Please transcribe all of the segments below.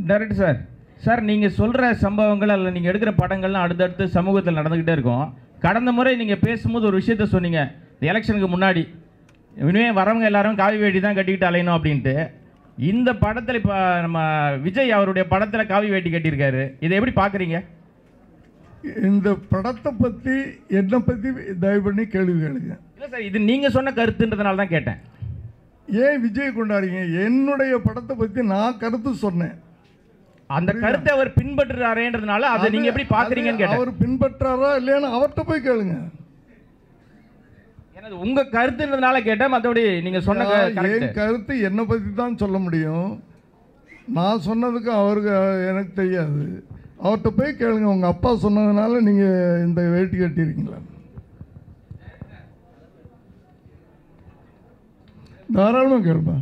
Director sir sir நீங்கள் சொல்கிற சம்பவங்கள் அல்ல நீங்கள் எடுக்கிற படங்கள்லாம் அடுத்தடுத்து சமூகத்தில் நடந்துக்கிட்டே இருக்கும் கடந்த முறை நீங்கள் பேசும்போது ஒரு விஷயத்த சொன்னீங்க இந்த எலெக்ஷனுக்கு முன்னாடி இனிமே வரவங்க எல்லாரும் காவி வேட்டி தான் கட்டிக்கிட்டு அலையணும் அப்படின்ட்டு இந்த படத்தில் இப்போ நம்ம விஜய் அவருடைய படத்தில் காவி வேட்டி கட்டியிருக்காரு இதை எப்படி பார்க்குறீங்க இந்த படத்தை பற்றி என்னை பற்றி தயவு பண்ணி கேள்வி கேளுங்க இல்லை சார் இது நீங்கள் சொன்ன கருத்துன்றதுனால தான் கேட்டேன் ஏன் விஜய் கொண்டாடுறீங்க என்னுடைய படத்தை பற்றி நான் கருத்து சொன்னேன் அந்த கருத்தை அவர் பின்பற்றுறாரேன்றதுனால அதை நீங்கள் எப்படி பார்க்குறீங்கன்னு அது கேட்டேன் அவர் பின்பற்றாரா இல்லையான்னு அவர்கிட்ட போய் கேளுங்க எனது உங்கள் கருத்துன்றதுனால கேட்டேன் மற்றபடி நீங்கள் சொன்ன நான் கரெக்ட் என் கருத்து என்னை பற்றி தான் சொல்ல முடியும் நான் சொன்னதுக்கு அவருக்கு எனக்கு தெரியாது அவர்கிட்ட போய் கேளுங்க உங்கள் அப்பா சொன்னதுனால நீங்கள் இந்த வேட்டி கட்டியிருக்கீங்களா தாராளமாக கேளுப்பா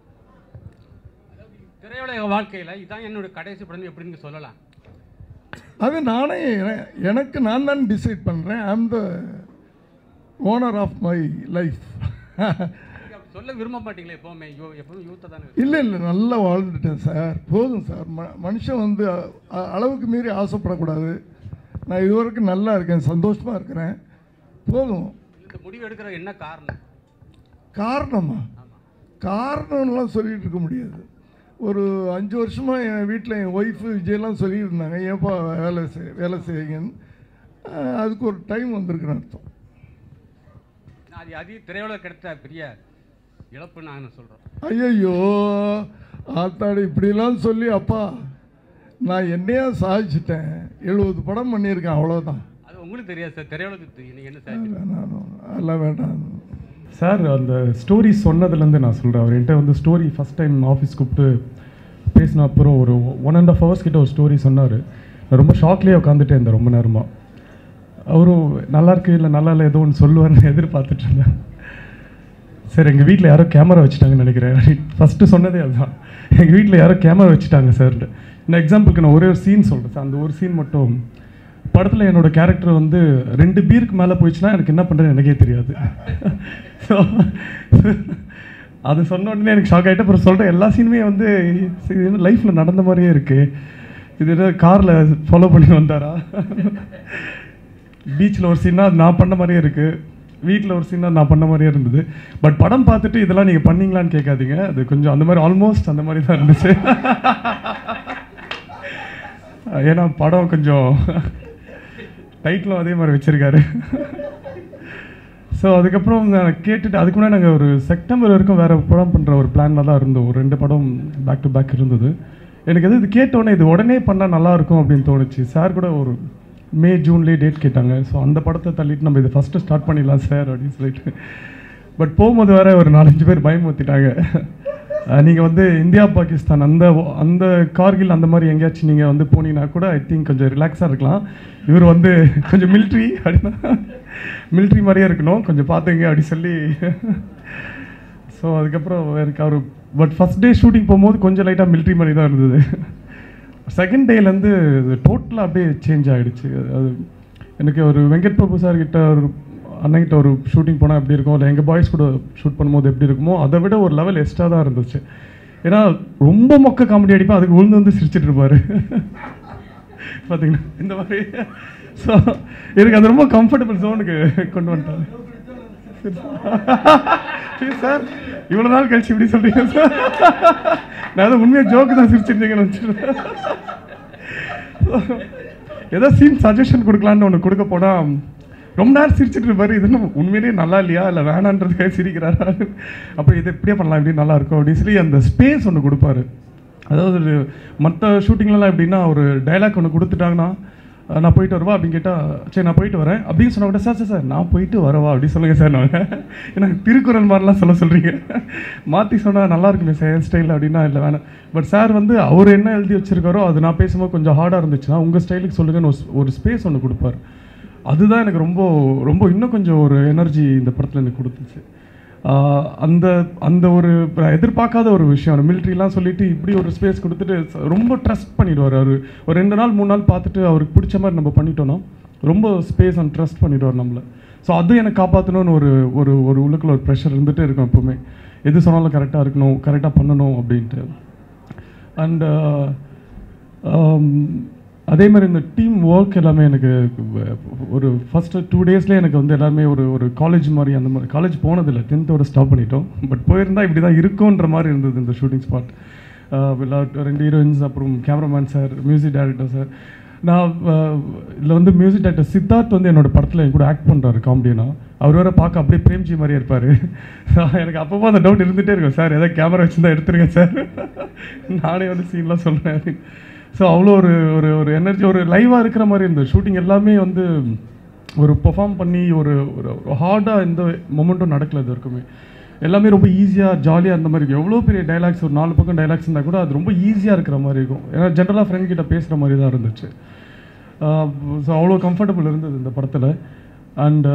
திரையுலக வாழ்க்கையில் இதான் என்னோட கடைசி படம் எப்படின்னு சொல்லலாம் அது நானே என- எனக்கு நான் தான் டிசைட் பண்ணுறேன் I'm the owner of my life நீங்க அப்படி சொல்ல விரும்ப மாட்டீங்களே எப்போவுமே யூ எப்பவும் யூத்தை தானே இல்லை இல்லை நல்லா வாழ்ந்துட்டேன் சார் போதும் சார் ம மனுஷன் வந்து அ- அ- அளவுக்கு மீறி ஆசைப்படக்கூடாது நான் இதுவரைக்கும் நல்லா இருக்கேன் சந்தோஷமாக இருக்கிறேன் போதும் இந்த முடிவு எடுக்கிற என்ன காரணம் காரணமா காரணம்லாம் சொல்லிட்டு இருக்க முடியாது ஒரு அஞ்சு வருஷமாக என் வீட்டில் என் ஒய்ஃபு விஜயெல்லாம் சொல்லியிருந்தாங்க ஏப்பா வேலை செய் வேலை செய்யுங்கன்னு அஹ் அதுக்கு ஒரு டைம் வந்திருக்குன்னு அர்த்தம் அது அதிக திரையுலக கிடைத்த பெரிய இழப்பு நான் சொல்கிறேன் ஐயையோ ஆத்தாடி இப்படிலாம் சொல்லி அப்பா நான் என்னையா சாதிச்சிட்டேன் எழுபது படம் பண்ணியிருக்கேன் அவ்வளோதான் அது உங்களுக்கு தெரியாது சார் திரையுலகத்துக்கு தெரியும் நீங்கள் என்ன சார் வேணாம் அதெல்லாம் வேண்டாம் சார் அந்த ஸ்டோரி சொன்னதுலேருந்து நான் சொல்கிறேன் அவர் என்கிட்ட வந்து ஸ்டோரி ஃபஸ்ட் டைம் ஆஃபீஸ் கூப்பிட்டு பேசின அப்புறம் ஒரு ஒன் அண்ட் ஆஃப் ஹவர்ஸ் கிட்ட ஒரு ஸ்டோரி சொன்னார் நான் ரொம்ப ஷாக்லேயே உட்காந்துட்டே இருந்தேன் ரொம்ப நேரமாக அவரும் நல்லா இருக்கு இல்லை நல்லா இல்லை ஏதோ ஒன்று சொல்லுவார்னு எதிர்பார்த்துட்டு இருந்தேன் சார் எங்கள் வீட்டில் யாரோ கேமரா வச்சுட்டாங்கன்னு நினைக்கிறேன் ஃபஸ்ட்டு சொன்னதே அதுதான் எங்கள் வீட்டில் யாரோ கேமரா வச்சுட்டாங்க சார் நான் எக்ஸாம்பிளுக்கு நான் ஒரே ஒரு சீன் சொல்கிறேன் சார் அந்த ஒரு சீன் மட்டும் படத்தில் என்னோட கேரக்டர் வந்து ரெண்டு பீருக்கு மேலே போயிடுச்சுன்னா எனக்கு என்ன பண்ணுறேன்னு எனக்கே தெரியாது ஸோ அது சொன்ன உடனே எனக்கு ஷாக் ஆகிட்டு அப்புறம் சொல்கிறேன் எல்லா சீனுமே வந்து லைஃப்பில் நடந்த மாதிரியே இருக்குது இது என்ன காரில் ஃபாலோ பண்ணி வந்தாரா பீச்சில் ஒரு சீனா அது நான் பண்ண மாதிரியே இருக்குது வீட்டில் ஒரு சீனா நான் பண்ண மாதிரியே இருந்தது பட் படம் பார்த்துட்டு இதெல்லாம் நீங்கள் பண்ணீங்களான்னு கேட்காதீங்க அது கொஞ்சம் அந்த மாதிரி ஆல்மோஸ்ட் அந்த மாதிரி தான் இருந்துச்சு ஏன்னா படம் கொஞ்சம் டைட்டிலும் அதே மாதிரி வச்சுருக்காரு ஸோ அதுக்கப்புறம் நான் கேட்டுட்டு அதுக்கு முன்னாடி நாங்கள் ஒரு செப்டம்பர் வரைக்கும் வேறு படம் பண்ணுற ஒரு பிளானில் தான் இருந்தோம் ஒரு ரெண்டு படம் பேக் டு பேக் இருந்தது எனக்கு எது இது கேட்டோன்னே இது உடனே பண்ணால் நல்லாயிருக்கும் அப்படின்னு தோணுச்சு சார் கூட ஒரு மே ஜூன்லேயே டேட் கேட்டாங்க ஸோ அந்த படத்தை தள்ளிட்டு நம்ம இதை ஃபஸ்ட்டு ஸ்டார்ட் பண்ணிடலாம் சார் அப்படின்னு சொல்லிட்டு பட் போகும்போது வேற ஒரு நாலஞ்சு பேர் பயமுறுத்திட்டாங்க நீங்கள் வந்து இந்தியா பாகிஸ்தான் அந்த அந்த கார்கில் அந்த மாதிரி எங்கேயாச்சும் நீங்கள் வந்து போனீங்கன்னா கூட ஐ திங்க் கொஞ்சம் ரிலாக்ஸாக இருக்கலாம் இவர் வந்து கொஞ்சம் மிலிட்ரி அப்படின்னா மிலிட்ரி மாதிரியே இருக்கணும் கொஞ்சம் பார்த்துங்க அப்படி சொல்லி ஸோ அதுக்கப்புறம் எனக்கு அவர் பட் ஃபஸ்ட் டே ஷூட்டிங் போகும்போது கொஞ்சம் லைட்டாக மிலிட்ரி மாதிரி தான் இருந்தது செகண்ட் டேலேருந்து டோட்டலாக அப்படியே சேஞ்ச் ஆகிடுச்சு அது எனக்கு ஒரு வெங்கட் பிரபு சார் கிட்ட ஒரு அண்ணங்கிட்ட ஒரு ஷூட்டிங் போனால் எப்படி இருக்கும் இல்லை எங்கள் பாய்ஸ் கூட ஷூட் பண்ணும்போது எப்படி இருக்குமோ அதை விட ஒரு லெவல் எக்ஸ்ட்ரா தான் இருந்துச்சு ஏன்னா ரொம்ப மொக்க காமெடி அடிப்பேன் அதுக்கு உளுந்து வந்து சிரிச்சிட்டு இருப்பாரு பார்த்தீங்கன்னா இந்த மாதிரி ஸோ எனக்கு அது ரொம்ப கம்ஃபர்டபுள் ஜோனுக்கு கொண்டு வந்துட்டாங்க சார் இவ்வளோ நாள் கழிச்சு இப்படி சொல்றீங்க சார் நான் அதை உண்மையாக ஜோக்கு தான் சிரிச்சிருந்தீங்கன்னு வச்சுருந்தேன் ஏதோ சீன் சஜஷன் கொடுக்கலான்னு ஒன்று கொடுக்க போனால் ரொம்ப நேரம் சிரிச்சிட்டு இருப்பாரு இது என்ன உண்மையிலேயே நல்லா இல்லையா இல்லை வேணான்றதுக்காக சிரிக்கிறாரா அப்புறம் இது இப்படியே பண்ணலாம் இப்படி நல்லா இருக்கும் அப்படின்னு சொல்லி அந்த ஸ்பேஸ் ஒன்று கொடுப்பாரு அதாவது மற்ற ஷூட்டிங்லலாம் எப்படின்னா ஒரு டைலாக் ஒன்று கொடுத்துட்டாங்கன்னா அஹ் நான் போயிட்டு வரவா அப்படின்னு கேட்டால் சரி நான் போயிட்டு வரேன் அப்படின்னு சொன்ன கூட சார் சார் சார் நான் போயிட்டு வரவா அப்படி சொல்லுங்கள் சார் நான் ஏன்னா திருக்குறள் மாதிரிலாம் சொல்ல சொல்கிறீங்க மாற்றி சொன்னால் நல்லா இருக்குமே சார் ஸ்டைல் அப்படின்னா இல்லை வேணாம் பட் சார் வந்து அவர் என்ன எழுதி வச்சிருக்காரோ அது நான் பேசும்போது கொஞ்சம் ஹார்டாக இருந்துச்சுன்னா உங்கள் ஸ்டைலுக்கு சொல்லுங்கன்னு ஒரு ஒரு ஸ்பேஸ் ஒன்று கொடுப்பாரு அதுதான் எனக்கு ரொம்ப ரொம்ப இன்னும் கொஞ்சம் ஒரு எனர்ஜி இந்த படத்தில் எனக்கு கொடுத்துச்சு ஆஹ் அந்த அந்த ஒரு நான் எதிர்பார்க்காத ஒரு விஷயம் மிலிட்ரிலாம் சொல்லிட்டு இப்படி ஒரு ஸ்பேஸ் கொடுத்துட்டு ச- ரொம்ப ட்ரஸ்ட் பண்ணிடுவார் அவர் ஒரு ரெண்டு நாள் மூணு நாள் பார்த்துட்டு அவருக்கு பிடிச்ச மாதிரி நம்ம பண்ணிட்டோம்னா ரொம்ப ஸ்பேஸ் அண்ட் ட்ரஸ்ட் பண்ணிடுவார் நம்மளை ஸோ அது எனக்கு காப்பாற்றணும்னு ஒரு ஒரு ஒரு உள்ளுக்குள்ள ஒரு ப்ரெஷர் இருந்துகிட்டே இருக்கும் எப்பவுமே எது சொன்னாலும் கரெக்டாக இருக்கணும் கரெக்டாக பண்ணணும் அப்படின்ட்டு அண்ட் ஆம், அதே மாதிரி இந்த டீம் ஒர்க் எல்லாமே எனக்கு வ- ஒரு ஃபஸ்ட்டு டூ டேஸ்லேயே எனக்கு வந்து எல்லாருமே ஒரு ஒரு காலேஜ் மாதிரி அந்த மாதிரி காலேஜ் போனதில்லை டென்த்தோட ஸ்டாப் பண்ணிட்டோம் பட் போயிருந்தா இப்படி தான் இருக்குன்ற மாதிரி இருந்தது இந்த ஷூட்டிங் ஸ்பாட் ரெண்டு ஹீரோயின்ஸ் அப்புறம் cameraman sir music director sir நான் இதில் வந்து மியூசிக் டைரக்டர் சித்தார்த் வந்து என்னோட படத்தில் என் கூட ஆக்ட் பண்ணுறாரு காமெடினா அவர் வேற பார்க்க அப்படியே பிரேம்ஜி மாதிரியே இருப்பார் எனக்கு அப்பப்போ அந்த டவுட் இருந்துகிட்டே இருக்கும் சார் ஏதாவது கேமரா வச்சுருந்தா எடுத்துருங்க சார் நானே வந்து சீன்லாம் சொல்கிறேன் ஸோ அவ்வளோ ஒரு ஒரு ஒரு எனர்ஜி ஒரு லைவாக இருக்கிற மாதிரி இருந்தது ஷூட்டிங் எல்லாமே வந்து ஒரு பெர்ஃபார்ம் பண்ணி ஒரு ஒரு ஹார்டாக எந்த மொமெண்ட்டும் நடக்கல இது வரைக்குமே எல்லாமே ரொம்ப ஈஸியாக ஜாலியாக இருந்த மாதிரி இருக்கும் எவ்வளோ பெரிய டைலாக்ஸ் ஒரு நாலு பக்கம் டைலாக்ஸ் இருந்தால் கூட அது ரொம்ப ஈஸியாக இருக்கிற மாதிரி இருக்கும் ஏன்னா ஜென்ரலாக ஃப்ரெண்ட் கிட்ட பேசுகிற மாதிரி தான் இருந்துச்சு ஸோ அவ்வளோ கம்ஃபர்டபுள் இருந்தது இந்த படத்தில் அண்ட்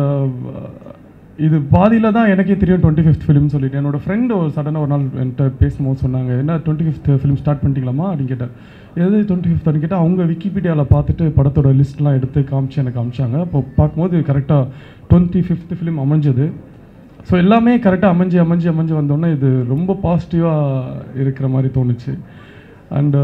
இது பாதியில் தான் எனக்கே தெரியும் டுவெண்ட்டி ஃபிஃப்த் ஃபிலிம் சொல்லிட்டு என்னோட ஃப்ரெண்டு ஒரு சடனாக ஒரு நாள் என்கிட்ட பேசும்போது சொன்னாங்க என்ன டுவெண்ட்டி ஃபிஃப்த் ஃபிலிம் ஸ்டார்ட் பண்ணிட்டீங்களாமா அப்படின்னு கேட்டார் எது டுவெண்ட்டி ஃபிஃப்த்னு கேட்டால் அவங்க விக்கிபீடியாவில் பார்த்துட்டு படத்தோட லிஸ்ட்லாம் எடுத்து காமிச்சு எனக்கு காமிச்சாங்க அப்போ பார்க்கும்போது கரெக்டாக டுவெண்ட்டி ஃபிஃப்த் ஃபிலிம் அமைஞ்சது ஸோ எல்லாமே கரெக்டாக அமைஞ்சு அமைஞ்சு அமைஞ்சு வந்தோடனே இது ரொம்ப பாசிட்டிவாக இருக்கிற மாதிரி தோணுச்சு அண்டு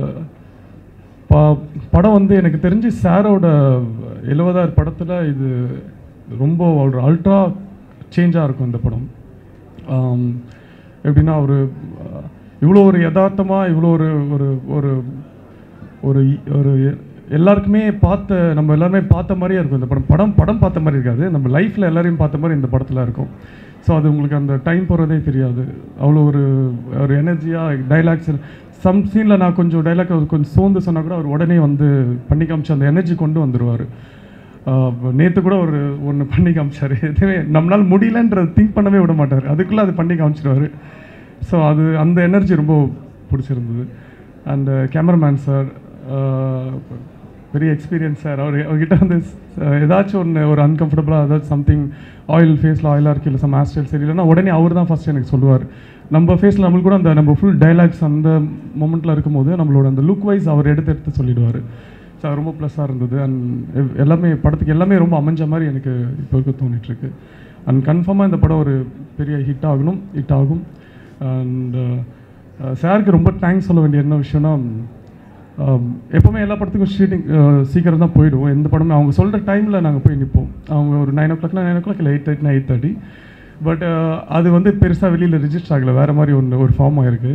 ப படம் வந்து எனக்கு தெரிஞ்சு சாரோட எழுபதாயிரம் படத்தில் இது ரொம்ப ஒரு அல்ட்ரா சேஞ்சாக இருக்கும் இந்த படம் ஆம், எப்படின்னா ஒரு இவ்வளோ ஒரு யதார்த்தமாக இவ்வளோ ஒரு ஒரு ஒரு ஒரு இ- ஒரு எ- எல்லாருக்குமே பார்த்த நம்ம எல்லாருமே பார்த்த மாதிரியே இருக்கும் இந்த படம் படம் படம் பார்த்த மாதிரி இருக்காது நம்ம லைஃப்பில் எல்லாரையும் பார்த்த மாதிரி இந்த படத்தில் இருக்கும் ஸோ அது உங்களுக்கு அந்த டைம் போகிறதே தெரியாது அவ்வளோ ஒரு ஒரு எனர்ஜியாக டைலாக்ஸ் சம் சீனில் நான் கொஞ்சம் டைலாக் கொஞ்சம் சோர்ந்து சொன்னால் கூட அவர் உடனே வந்து பண்ணி காமிச்சு அந்த எனர்ஜி கொண்டு வந்துடுவார் நேற்று கூட ஒரு ஒன்று பண்ணி காமிச்சார் எதுவுமே நம்மளால் முடியலன்றது திங்க் பண்ணவே விட மாட்டார் அதுக்குள்ளே அது பண்ணி காமிச்சிடுவார் ஸோ அது அந்த எனர்ஜி ரொம்ப பிடிச்சிருந்தது அண்ட் கேமராமேன் சார் பெரிய எக்ஸ்பீரியன்ஸ் சார் அவர் அவர்கிட்ட வந்து அஹ், ஏதாச்சும் ஒன்று ஒரு அன்கம்ஃபர்டபுளாக ஏதாச்சும் சம்திங் ஆயில் ஃபேஸில் ஆயிலாக இருக்கு இல்லை சம் ஹேர் சரியில்லைன்னா உடனே அவர் தான் ஃபஸ்ட் எனக்கு சொல்லுவார் நம்ம ஃபேஸில் நம்மளுக்கு கூட அந்த நம்ம ஃபுல் டைலாக்ஸ் அந்த மொமெண்ட்டில் இருக்கும்போது நம்மளோட அந்த லுக் வைஸ் அவர் எடுத்து எடுத்து சொல்லிடுவார் ஸோ அது ரொம்ப ப்ளஸ்ஸாக இருந்தது அண்ட் எல்லாமே படத்துக்கு எல்லாமே ரொம்ப அமைஞ்ச மாதிரி எனக்கு இப்போ இருக்க தோணிட்டுருக்கு அண்ட் கன்ஃபார்மாக இந்த படம் ஒரு பெரிய ஹிட் ஆகணும் ஹிட் ஆகும் அண்ட் சாருக்கு ரொம்ப தேங்க்ஸ் சொல்ல வேண்டிய என்ன விஷயம்னா um, எப்போவுமே எல்லா படத்துக்கும் ஷூட்டிங் சீக்கிரம் தான் போயிடுவோம் எந்த படமே அவங்க சொல்கிற டைமில் நாங்கள் போய் நிற்போம் அவங்க ஒரு நைன் ஓ கிளாக்னா நைன் ஓ கிளாக் இல்லை எயிட் தேர்ட்டினா எயிட் தேர்ட்டி பட் அது வந்து பெருசாக வெளியில் ரிஜிஸ்டர் ஆகலை வேறு மாதிரி ஒன்று ஒரு ஃபார்ம் ஆயிருக்கு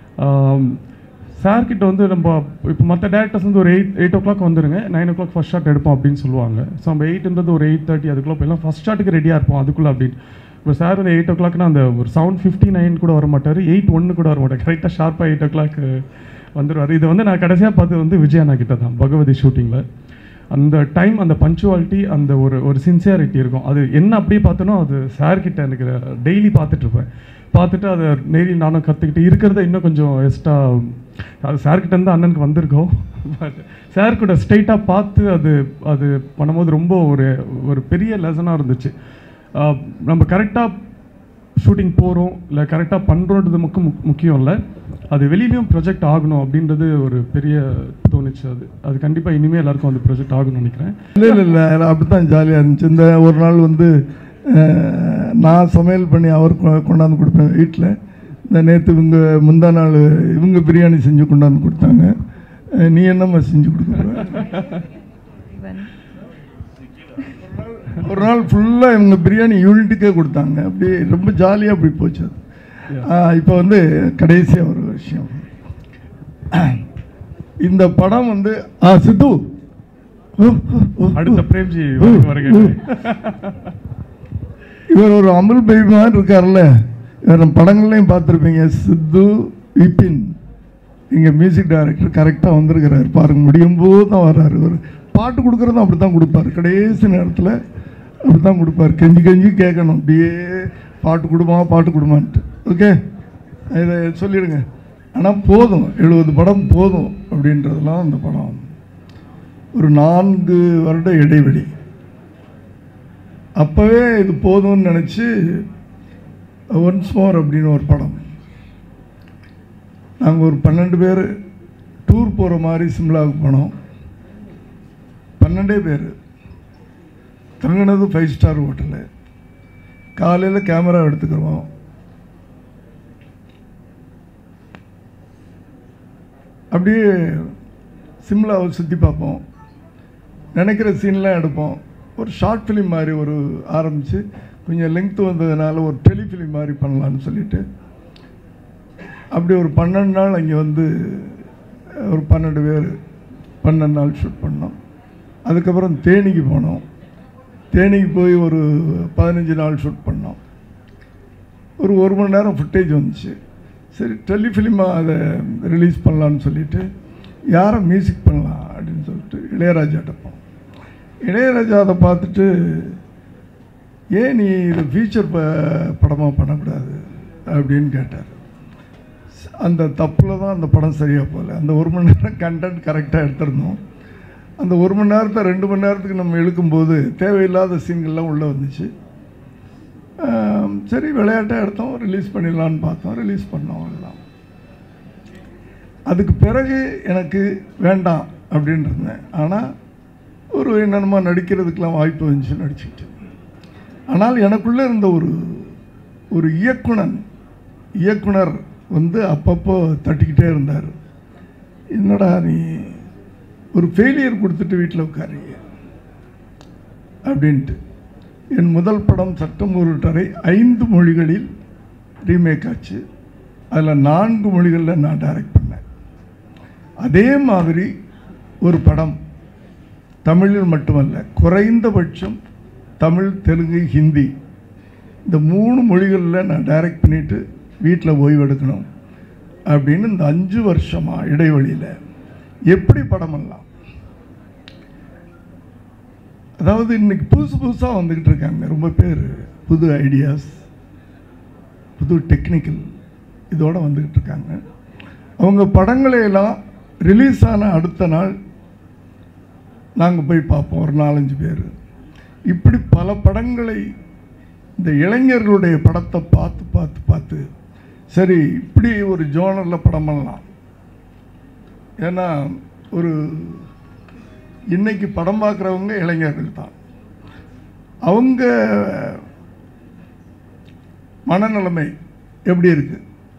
சார் கிட்ட வந்து நம்ம இப்போ மற்ற டேரக்டர்ஸ் வந்து ஒரு எயிட் எயிட் ஓ கிளாக் வந்துருங்க nine o'clock first shot எடுப்போம் அப்படின்னு சொல்லுவாங்க ஸோ நம்ம எயிட்ன்றது ஒரு எயிட் தேர்ட்டி அதுக்குள்ளே போயெல்லாம் ஃபஸ்ட் ஷாட்டுக்கு ரெடியாக இருப்போம் அதுக்குள்ளே அப்படின்னு இப்போ சார் வந்து எயிட் ஓ கிளாக்னா அந்த ஒரு செவன் ஃபிஃப்டி நைன் கூட வர மாட்டார் எயிட் ஒன்று கூட வர மாட்டார் கரெக்டாக ஷார்ப்பாக எயிட் ஓ கிளாக் வந்துடுவார் இது வந்து நான் கடைசியாக பார்த்தது வந்து விஜயண்ணா கிட்ட தான் பகவதி ஷூட்டிங்கில் அந்த டைம் அந்த பஞ்சுவாலிட்டி அந்த ஒரு ஒரு சின்சியாரிட்டி இருக்கும் அது என்ன அப்படியே பார்த்தனோ அது சார் கிட்ட எனக்கு டெய்லி பார்த்துட்டு இருப்பேன் பார்த்துட்டு அதை டெய்லி நானும் கற்றுக்கிட்டு இருக்கிறத இன்னும் கொஞ்சம் எக்ஸ்ட்ரா அது சார்கிட்ட இருந்து அண்ணனுக்கு வந்திருக்கோம் பட் சார் கூட ஸ்ட்ரைட்டாக பார்த்து அது அது பண்ணும்போது ரொம்ப ஒரு ஒரு பெரிய லெசனாக இருந்துச்சு ஆஹ் நம்ம கரெக்டாக ஷூட்டிங் போகிறோம் இல்லை கரெக்டாக பண்ணுறோன்றது முக்கியம் முக்கியம் இல்லை அது வெளியிலையும் ப்ரொஜெக்ட் ஆகணும் அப்படின்றது ஒரு பெரிய தோணுச்சு அது அது கண்டிப்பாக இனிமேல் எல்லாருக்கும் அந்த ப்ரொஜெக்ட் ஆகணும்னு நினைக்கிறேன் இல்லை இல்லை இல்லை அப்படி தான் ஜாலியாக இருந்துச்சு இந்த ஒரு நாள் வந்து அஹ், நான் சமையல் பண்ணி அவர் கொ- கொண்டாந்து கொடுப்பேன் வீட்டில் இந்த நேற்று இவங்க முந்தா நாள் இவங்க பிரியாணி செஞ்சு கொண்டாந்து கொடுத்தாங்க அஹ், நீ என்னம்மா செஞ்சு கொடுக்குற ஒரு நாள் ஃபுல்லாக இவங்க பிரியாணி யூனிட்டுக்கே கொடுத்தாங்க அப்படி ரொம்ப ஜாலியாக அப்படி போச்சு அது இப்போ வந்து கடைசியாக ஒரு விஷயம் இந்த படம் வந்து ஆ சித்து ஓ, ஓ, ஓ, அடுத்த பிரேம்ஜி ஓ, வருக ஓ. இவர் ஒரு அமுல் பேபி மாதிரி இருக்கார்ல இவர் நம்ம படங்கள்லையும் பார்த்துருப்பீங்க சித்து விபின் இங்கே மியூசிக் டைரக்டர் கரெக்டாக வந்திருக்கிறார் பாருங்க முடியும் போது தான் வர்றாரு இவர் பாட்டு கொடுக்குறதும் அப்படி தான் கொடுப்பார் கடைசி நேரத்தில் அப்படி தான் கொடுப்பார் கெஞ்சி கெஞ்சி கேட்கணும் அப்படியே பாட்டு கொடுமா பாட்டு கொடுமான்ட்டு ஓகே இதை சொல்லிடுங்க ஆனால் போதும் எழுபது படம் போதும் அப்படின்றதெல்லாம் அந்த படம் ஒரு நான்கு வருட இடைவெளி அப்போவே இது போதும்னு நினச்சி ஒன்ஸ் மோர் அப்படின்னு ஒரு படம் நாங்கள் ஒரு பன்னெண்டு பேர் டூர் போகிற மாதிரி சிம்லாவுக்கு போனோம் பன்னெண்டே பேர் தங்கினது ஃபைவ் ஸ்டார் ஹோட்டலு காலையில் கேமரா எடுத்துக்கிறோம் அப்படியே சிம்லாவை சுற்றி பார்ப்போம் நினைக்கிற சீன்லாம் எடுப்போம் ஒரு ஷார்ட் ஃபிலிம் மாதிரி ஒரு ஆரம்பித்து கொஞ்சம் லெங்க்த் வந்ததுனால ஒரு டெலிஃபிலிம் மாதிரி பண்ணலான்னு சொல்லிட்டு அப்படி ஒரு பன்னெண்டு நாள் அங்கே வந்து ஒரு பன்னெண்டு பேர் பன்னெண்டு நாள் ஷூட் பண்ணோம் அதுக்கப்புறம் தேனிக்கு போனோம் தேனிக்கு போய் ஒரு பதினஞ்சு நாள் ஷூட் பண்ணோம் ஒரு ஒரு மணி நேரம் ஃபுட்டேஜ் வந்துச்சு சரி டெலிஃபிலிமாக அதை ரிலீஸ் பண்ணலான்னு சொல்லிட்டு யாரை மியூசிக் பண்ணலாம் அப்படின்னு சொல்லிட்டு இளையராஜாட்ட போனோம் இளையராஜா அதை பார்த்துட்டு ஏன் நீ இது ஃபீச்சர் ப படமாக பண்ணக்கூடாது அப்படின்னு கேட்டார் அந்த தப்பில் தான் அந்த படம் சரியாக போகல அந்த ஒரு மணி நேரம் கண்டென்ட் கரெக்டாக எடுத்திருந்தோம் அந்த ஒரு மணி நேரத்தை ரெண்டு மணி நேரத்துக்கு நம்ம இழுக்கும்போது தேவையில்லாத சீன்கள்லாம் உள்ளே வந்துச்சு ஆம், சரி விளையாட்டாக எடுத்தோம் ரிலீஸ் பண்ணிடலான்னு பார்த்தோம் ரிலீஸ் பண்ணோம் எல்லாம் அதுக்கு பிறகு எனக்கு வேண்டாம் அப்படின்னு இருந்தேன் ஆனால் ஒரு என்னென்னமோ நடிக்கிறதுக்கெலாம் வாய்ப்பு வந்துச்சு நடிச்சுக்கிட்டு ஆனால் எனக்குள்ளே இருந்த ஒரு ஒரு இயக்குனன் இயக்குனர் வந்து அப்பப்போ தட்டிக்கிட்டே இருந்தார் என்னடா நீ ஒரு ஃபெயிலியர் கொடுத்துட்டு வீட்டில் உட்காருங்க அப்படின்ட்டு என் முதல் படம் சட்டம் ஒரு டரை ஐந்து மொழிகளில் ரீமேக் ஆச்சு அதில் நான்கு மொழிகளில் நான் டைரக்ட் பண்ணேன் அதே மாதிரி ஒரு படம் தமிழில் மட்டுமல்ல குறைந்தபட்சம் தமிழ் தெலுங்கு ஹிந்தி இந்த மூணு மொழிகளில் நான் டைரக்ட் பண்ணிவிட்டு வீட்டில் ஓய்வு எடுக்கணும் அப்படின்னு இந்த அஞ்சு வருஷமாக இடைவெளியில் எப்படி படம் பண்ணலாம் அதாவது இன்னைக்கு புதுசு புதுசாக வந்துக்கிட்டு இருக்காங்க ரொம்ப பேர் புது ஐடியாஸ் புது டெக்னிக்கல் இதோட வந்துக்கிட்டு இருக்காங்க அவங்க படங்களை எல்லாம் ரிலீஸ் ஆன அடுத்த நாள் நாங்கள் போய் பார்ப்போம் ஒரு நாலஞ்சு பேர் இப்படி பல படங்களை இந்த இளைஞர்களுடைய படத்தை பார்த்து பார்த்து பார்த்து சரி இப்படி ஒரு ஜோனரில் படம் பண்ணலாம் ஏன்னா ஒரு இன்னைக்கு படம் பார்க்குறவங்க இளைஞர்கள் தான் அவங்க மனநிலைமை எப்படி இருக்கு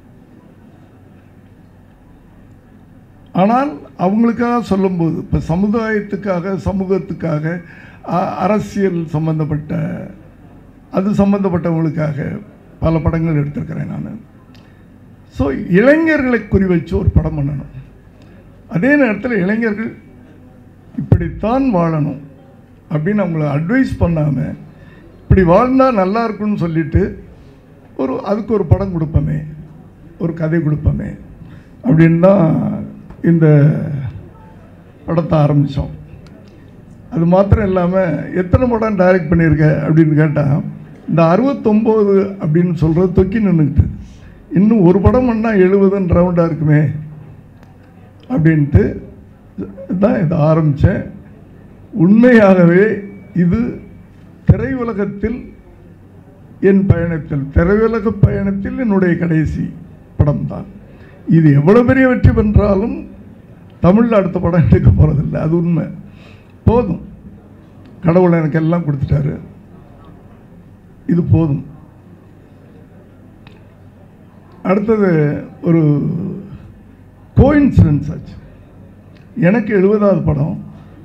ஆனால் அவங்களுக்காக சொல்லும்போது இப்போ சமுதாயத்துக்காக சமூகத்துக்காக அ- அரசியல் சம்பந்தப்பட்ட அது சம்பந்தப்பட்டவங்களுக்காக பல படங்கள் எடுத்திருக்கிறேன் நான் ஸோ இளைஞர்களை குறி வச்சு ஒரு படம் பண்ணணும் அதே நேரத்தில் இளைஞர்கள் இப்படித்தான் வாழணும் அப்படின்னு அவங்கள அட்வைஸ் பண்ணாமல் இப்படி வாழ்ந்தால் நல்லா இருக்கும்னு சொல்லிட்டு ஒரு அதுக்கு ஒரு படம் கொடுப்போமே ஒரு கதை கொடுப்போமே அப்படின்னு தான் இந்த படத்தை ஆரம்பித்தோம் அது மாத்திரம் இல்லாமல் எத்தனை படம் டைரக்ட் பண்ணியிருக்க அப்படின்னு கேட்டால் இந்த அறுபத்தொம்போது அப்படின்னு சொல்கிறது தொக்கி நின்றுக்கிட்டு இன்னும் ஒரு படம் பண்ணால் எழுபதுன்னு ரவுண்டாக இருக்குமே அப்படின்ட்டு தான் இதை ஆரம்பித்தேன் உண்மையாகவே இது திரையுலகத்தில் என் பயணத்தில் திரையுலக பயணத்தில் என்னுடைய கடைசி படம் தான் இது எவ்வளோ பெரிய வெற்றி பெற்றாலும் தமிழில் அடுத்த படம் எடுக்க போகிறதில்ல அது உண்மை போதும் கடவுள் எனக்கு எல்லாம் கொடுத்துட்டாரு இது போதும் அடுத்தது ஒரு கோயின்சிடன்ஸ் ஆச்சு எனக்கு எழுபதாவது படம்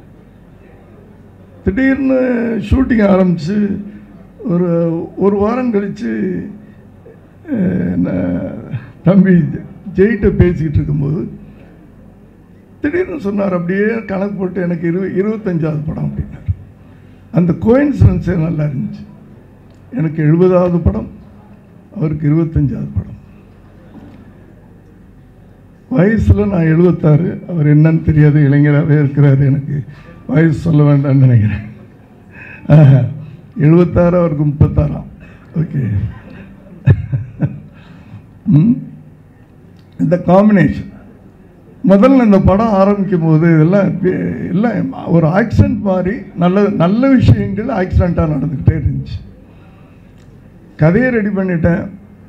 திடீர்னு ஷூட்டிங் ஆரம்பித்து ஒரு ஒரு வாரம் கழித்து தம்பி ஜெயிட்ட பேசிக்கிட்டு இருக்கும்போது திடீர்னு சொன்னார் அப்படியே கணக்கு போட்டு எனக்கு இரு இருபத்தஞ்சாவது படம் அப்படின்னார் அந்த கோயின்சிடன்ஸே நல்லா இருந்துச்சு எனக்கு எழுபதாவது படம் அவருக்கு இருபத்தஞ்சாவது படம் வயசில் நான் எழுபத்தாறு அவர் என்னன்னு தெரியாது இளைஞராகவே இருக்கிறாரு எனக்கு வயசு சொல்ல வேண்டாம்னு நினைக்கிறேன் ஆஹா, எழுபத்தாறு அவருக்கு முப்பத்தாறாம் ஓகே ம். இந்த காம்பினேஷன் முதல்ல இந்த படம் ஆரம்பிக்கும் போது இதெல்லாம் பே- எல்லாம் ஒரு ஆக்சிடென்ட் மாதிரி நல்ல நல்ல விஷயங்கள் ஆக்சிடெண்ட்டாக நடந்துக்கிட்டே இருந்துச்சு கதையை ரெடி பண்ணிட்டேன்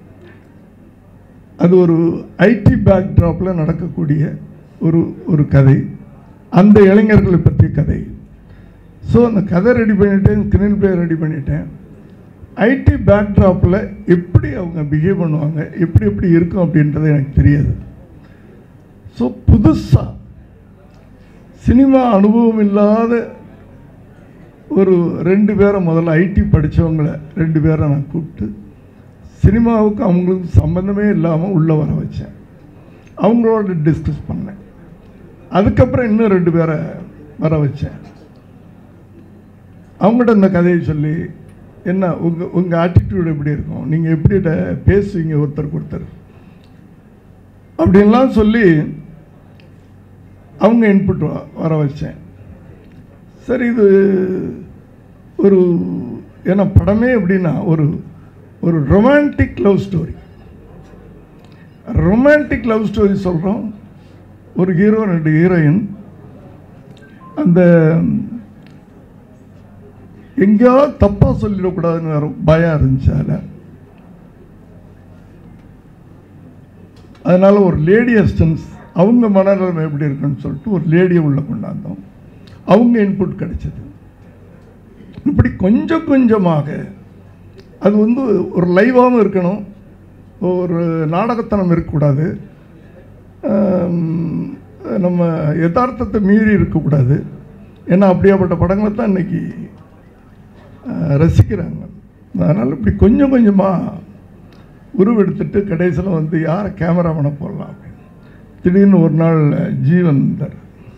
அது ஒரு ஐடி பேக்ட்ராப்பில் நடக்கக்கூடிய ஒரு ஒரு கதை அந்த இளைஞர்களை பற்றிய கதை ஸோ அந்த கதை ரெடி பண்ணிட்டேன் ஸ்க்ரீன் பிளே ரெடி பண்ணிட்டேன் ஐடி பேக்ட்ராப்பில் எப்படி அவங்க பிஹேவ் பண்ணுவாங்க எப்படி எப்படி இருக்கும் அப்படின்றது எனக்கு தெரியாது ஸோ புதுசாக சினிமா அனுபவம் இல்லாத ஒரு ரெண்டு பேரை முதல்ல ஐடி படித்தவங்கள ரெண்டு பேரை நான் கூப்பிட்டு சினிமாவுக்கு அவங்களுக்கு சம்மந்தமே இல்லாமல் உள்ளே வர வச்சேன் அவங்களோட டிஸ்கஸ் பண்ணேன் அதுக்கப்புறம் இன்னும் ரெண்டு பேரை வர வச்சேன் அவங்கள்ட்ட இந்த கதையை சொல்லி என்ன உங்கள் உங்கள் ஆட்டிடியூட் எப்படி இருக்கும் நீங்கள் எப்படி இத பேசுவீங்க ஒருத்தருக்கு ஒருத்தர் அப்படின்லாம் சொல்லி அவங்க இன்புட் வர வச்சேன் சரி இது ஒரு ஏன்னா படமே எப்படின்னா ஒரு ஒரு romantic love story romantic love story சொல்கிறோம் ஒரு ஹீரோ ரெண்டு ஹீரோயின் அந்த எங்கேயாவது தப்பாக சொல்லிடக்கூடாதுன்னு வேற பயம் இருந்துச்சு அதில் அதனால ஒரு லேடி அசிஸ்டன்ஸ் அவங்க மனநிலைமை எப்படி இருக்குன்னு சொல்லிட்டு ஒரு லேடியை உள்ள கொண்டாந்தோம் அவங்க இன்புட் கிடைச்சது இப்படி கொஞ்சம் கொஞ்சமாக அது வந்து ஒரு லைவாகவும் இருக்கணும் ஒரு நாடகத்தனம் இருக்கக்கூடாது ஆம், நம்ம யதார்த்தத்தை மீறி இருக்கக்கூடாது ஏன்னா அப்படியாப்பட்ட படங்களை தான் இன்னைக்கு அஹ், ரசிக்கிறாங்க அதனால் இப்படி கொஞ்சம் கொஞ்சமாக உருவெடுத்துட்டு கடைசியில் வந்து யாரை கேமராமேனை போடலாம் அப்படின்னு திடீர்னு ஒரு நாள் ஜீவன் வந்தார்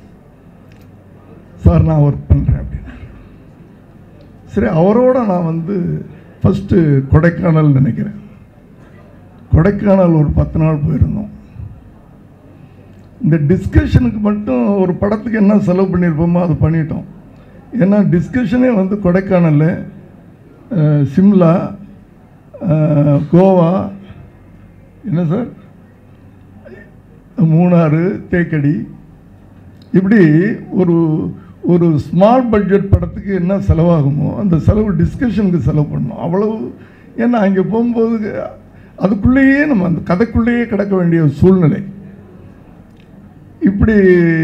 சார் நான் ஒர்க் பண்ணுறேன் அப்படின்னு சரி அவரோட நான் வந்து ஃபஸ்ட்டு கொடைக்கானல் நினைக்கிறேன் கொடைக்கானல் ஒரு பத்து நாள் போயிருந்தோம் இந்த டிஸ்கஷனுக்கு மட்டும் ஒரு படத்துக்கு என்ன செலவு பண்ணியிருப்போமோ அது பண்ணிட்டோம் ஏன்னா டிஸ்கஷனே வந்து கொடைக்கானல் அஹ், சிம்லா அஹ், கோவா என்ன சார் மூணாறு தேக்கடி இப்படி ஒரு ஒரு ஸ்மால் பட்ஜெட் படத்துக்கு என்ன செலவாகுமோ அந்த செலவு டிஸ்கஷனுக்கு செலவு பண்ணணும் அவ்வளவு ஏன்னா அங்கே போகும்போது அதுக்குள்ளேயே நம்ம அந்த கதைக்குள்ளேயே கிடக்க வேண்டிய ஒரு சூழ்நிலை இப்படி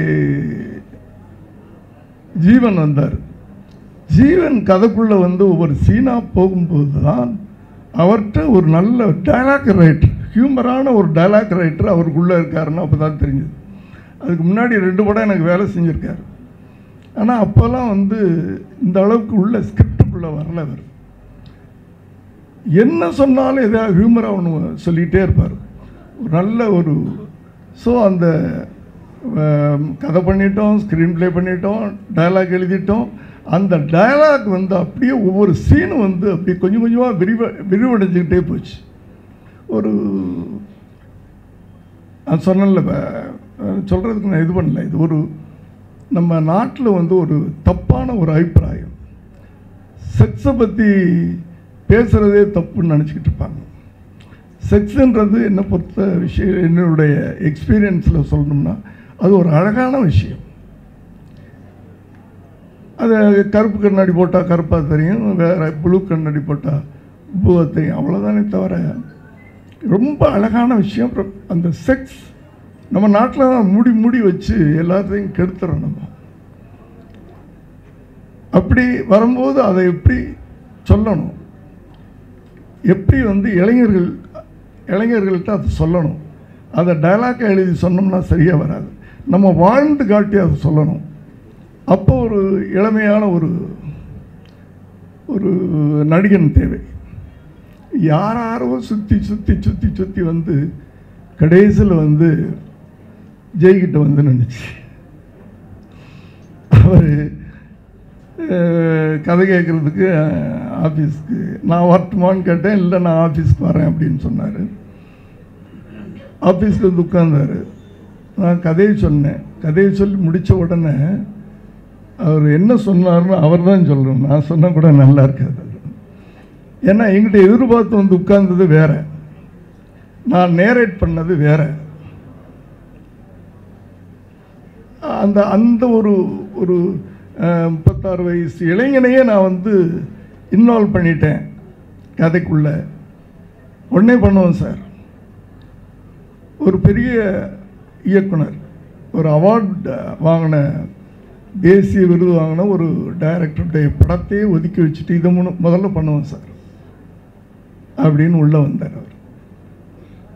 ஜீவன் வந்தார் ஜீவன் கதைக்குள்ளே வந்து ஒவ்வொரு சீனாக போகும்போது தான் அவர்கிட்ட ஒரு நல்ல டயலாக் ரைட்டர் ஹியூமரான ஒரு டயலாக் ரைட்டர் அவருக்குள்ளே இருக்காருன்னு அப்போ தான் தெரிஞ்சது அதுக்கு முன்னாடி ரெண்டு படம் எனக்கு வேலை செஞ்சுருக்காரு ஆனால் அப்போல்லாம் வந்து இந்த அளவுக்கு உள்ள ஸ்கிரிப்டுக்குள்ளே வரல அவர் என்ன சொன்னாலும் எதாவது ஹியூமராக ஒன்று சொல்லிகிட்டே இருப்பார் ஒரு நல்ல ஒரு ஸோ அந்த அஹ், கதை பண்ணிட்டோம் ஸ்க்ரீன் ப்ளே பண்ணிட்டோம் டயலாக் எழுதிட்டோம் அந்த டயலாக் வந்து அப்படியே ஒவ்வொரு சீனும் வந்து அப்படியே கொஞ்சம் கொஞ்சமாக விரிவ விரிவடைஞ்சுக்கிட்டே போச்சு ஒரு நான் சொன்னேன்ல சொல்கிறதுக்கு நான் இது பண்ணல இது ஒரு நம்ம நாட்டில் வந்து ஒரு தப்பான ஒரு அபிப்பிராயம் செக்ஸை பற்றி பேசுகிறதே தப்புன்னு நினச்சிக்கிட்டு இருப்பாங்க செக்ஸுன்றது என்னை பொறுத்த விஷயம் என்னுடைய எக்ஸ்பீரியன்ஸில் சொல்லணும்னா அது ஒரு அழகான விஷயம் அது கருப்பு கண்ணாடி போட்டால் கருப்பாக தெரியும் வேறு ப்ளூ கண்ணாடி போட்டால் ப்ளூவாக தெரியும் அவ்வளோதானே தவிர ரொம்ப அழகான விஷயம் அப்புறம் அந்த செக்ஸ் நம்ம நாட்டில் தான் மூடி மூடி வச்சு எல்லாத்தையும் கெடுத்துறோம் நம்ம அப்படி வரும்போது அதை எப்படி சொல்லணும் எப்படி வந்து இளைஞர்கள் இளைஞர்கள்ட்ட அதை சொல்லணும் அதை டயலாக்காக எழுதி சொன்னோம்னா சரியாக வராது நம்ம வாழ்ந்து காட்டி அதை சொல்லணும் அப்போ ஒரு இளமையான ஒரு ஒரு நடிகன் தேவை யாராரோ சுற்றி சுற்றி சுற்றி சுற்றி வந்து கடைசியில் வந்து ஜெய்கிட்ட வந்து நின்றுச்சு அவர் கதை கேட்குறதுக்கு ஆஃபீஸ்க்கு நான் வரட்டுமான்னு கேட்டேன் இல்லை நான் ஆஃபீஸ்க்கு வரேன் அப்படின்னு சொன்னார் ஆஃபீஸ்க்கு வந்து உட்கார்ந்தாரு நான் கதையை சொன்னேன் கதையை சொல்லி முடித்த உடனே அவர் என்ன சொன்னார்னு அவர் தான் சொல்லணும் நான் சொன்னால் கூட நல்லா இருக்காது அது. ஏன்னா எங்கிட்ட எதிர்பார்த்து வந்து உட்கார்ந்தது வேற நான் நேரேட் பண்ணது வேற அந்த அந்த ஒரு ஒரு அஹ், முப்பத்தாறு வயசு இளைஞனையே நான் வந்து இன்வால்வ் பண்ணிட்டேன் கதைக்குள்ள உடனே பண்ணுவோம் சார் ஒரு பெரிய இயக்குனர் ஒரு அவார்ட் வாங்கின தேசிய விருது வாங்கின ஒரு டைரக்டருடைய படத்தையே ஒதுக்கி வச்சுட்டு இதை முன்னு முதல்ல பண்ணுவோம் சார் அப்படின்னு உள்ளே வந்தார் அவர்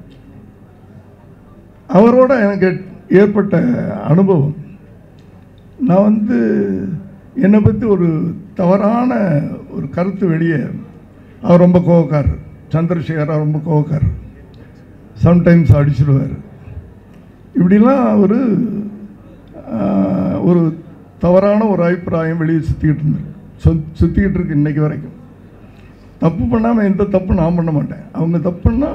அவரோட எனக்கு ஏற்பட்ட அனுபவம் நான் வந்து என்னை பற்றி ஒரு தவறான ஒரு கருத்து வெளியே அவர் ரொம்ப கோவக்காரர் சந்திரசேகரா ரொம்ப கோவக்காரர் சம்டைம்ஸ் அடிச்சிடுவார் இப்படிலாம் ஒரு ஒரு தவறான ஒரு அபிப்பிராயம் வெளியே சுற்றிக்கிட்டு இருந்திருக்கு சொ சுற்றிக்கிட்டு இருக்கு இன்னைக்கு வரைக்கும் தப்பு பண்ணாமல் எந்த தப்பு நான் பண்ண மாட்டேன் அவங்க தப்புன்னா